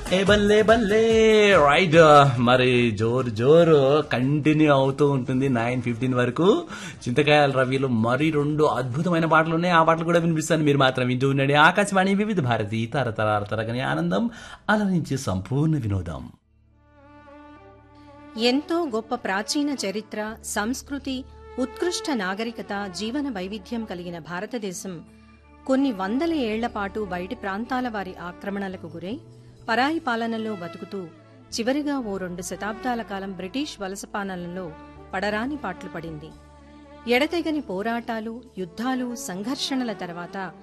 ఏ బల్లే బల్లే రైట్ మరి జోరు జోరు కంటిన్యూ అవుతూ ఉంటుంది నైన్ ఫిఫ్టీన్ వరకు చింతకాయల రవిలో మరి రెండు అద్భుతమైన పాటలు ఉన్నాయి ఆ పాటలు కూడా వినిపిస్తాను మీరు మాత్రం వింటూ ఉండండి ఆకాశవాణి వివిధ భారతి తరతరాల తరగని ఆనందం అలరించే సంపూర్ణ వినోదం ఎంతో గొప్ప ప్రాచీన చరిత్ర సంస్కృతి ఉత్కృష్ట నాగరికత జీవన వైవిధ్యం కలిగిన భారతదేశం కొన్ని వందల ఏళ్ల పాటు బయటి ప్రాంతాల వారి ఆక్రమణలకు గురై పరాయి పాలనలో బతుకుతూ చివరిగా ఓ రెండు శతాబ్దాల కాలం బ్రిటిష్ వలసపాలనలో పడరాని పాట్లు పడింది ఎడతెగని పోరాటాలు యుద్ధాలు సంఘర్షణల తర్వాత